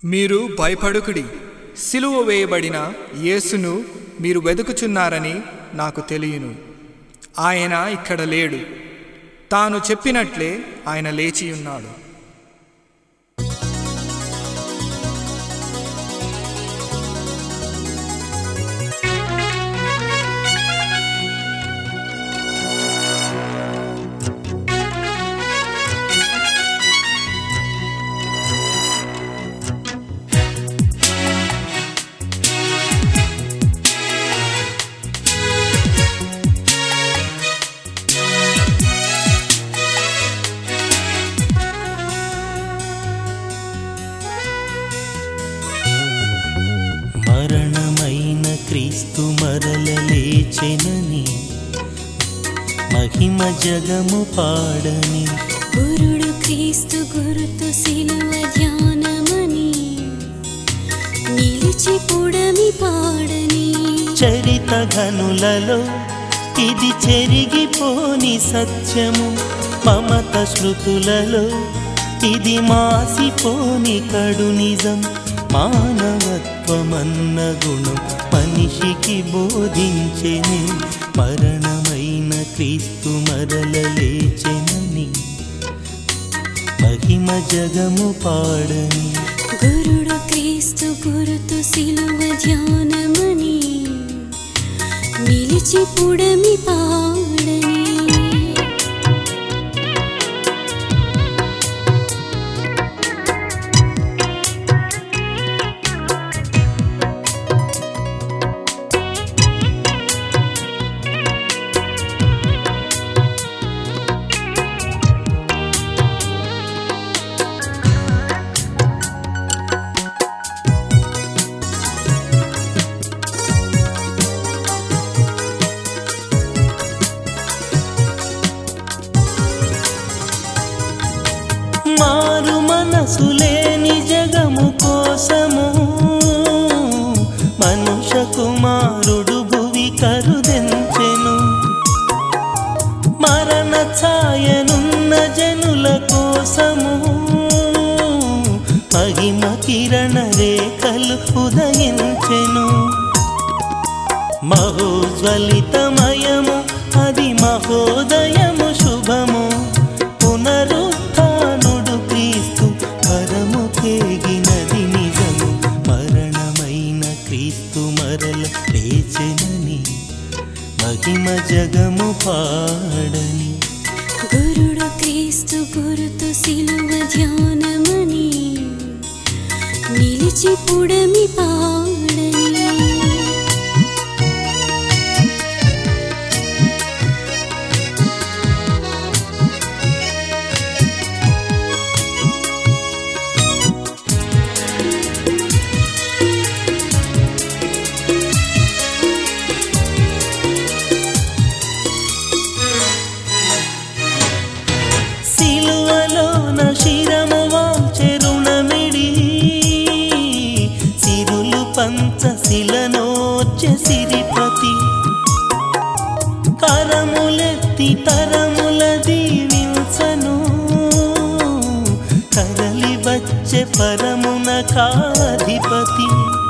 మీరు భయపడుకుడి సిలువ వేయబడిన యేసును మీరు వెతుకుచున్నారని నాకు తెలియను ఆయన ఇక్కడ లేడు తాను చెప్పినట్లే ఆయన లేచి ఉన్నాడు మరణమైన క్రీస్తు మరల లేచెనని మహిమ జగము పాడని గురుడు క్రీస్తు గురుతు సిలువ ధ్యానమని నిలిచి పుడమి పాడని చరిత ఘనులలో ఇది చెరిగిపోని సత్యము మమత శృతులలో ఇది మాసిపోని కడు నిజం మానవత్వమన్న గుణం మనిషికి బోధించెని మరణమైన క్రీస్తు మరల లేచెనని మహిమ జగము పాడని గురుడు క్రీస్తు గురుతు సిలువ ధ్యానమని నిలిచి పుడమి పాడని మారు మనసు లేని జగము కోసము మనుష కుమారుడు భువి కరుదెంచెను మరణ ఛాయనున్న జనుల కోసము మహిమ కిరణ రేఖలు ఉదయించెను మహోజ్వలితమయము అది మహోదయము శుభము పునరుత్నుడు క్రీస్తు పరము కేగినది నిజము మరణమైన క్రీస్తు మరల లేచెనని మహిమ జగము పాడని గురుడు క్రీస్తు గురుతు సిలువ ధ్యానమని నిలిచి పుడమి పాడని సిలువలోన శిరము వాంచెరుణమిడి సిరులు పంచ శిలనోర్చె సిరిపతి కరములెత్తి తరముల దీవించను కదలి వచ్చే పరమున కాధిపతి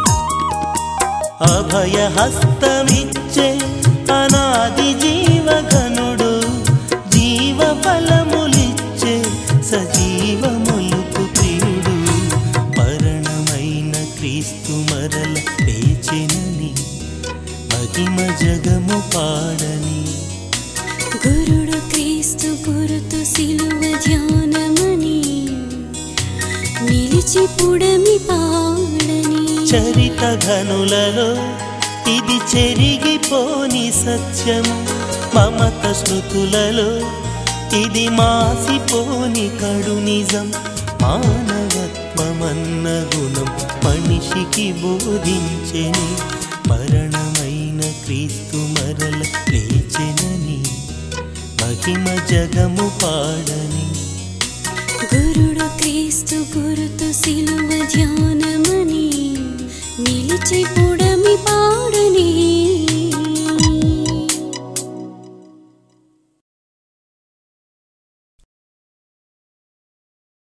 అభయ హస్తమిచ్చే అనాది జీవఘనుడు జీవ ఫలములిచ్చే సజీవములకు ప్రియుడు మరణమైన క్రీస్తు మరల లేచెనని మహిమ జగము పాడని గురుడు క్రీస్తు గురుతు సిలువ ధ్యానమని నిలిచి పుడమి పాడని చరిత ఘనులలో ఇది చెరిగిపోని సత్యము మమత శృతులలో ఇది మాసిపోని కడు నిజం మానవత్వమన్న గుణం మనిషికి బోధించెని మరణమైన క్రీస్తు మరల లేచెనని మహిమ జగము పాడని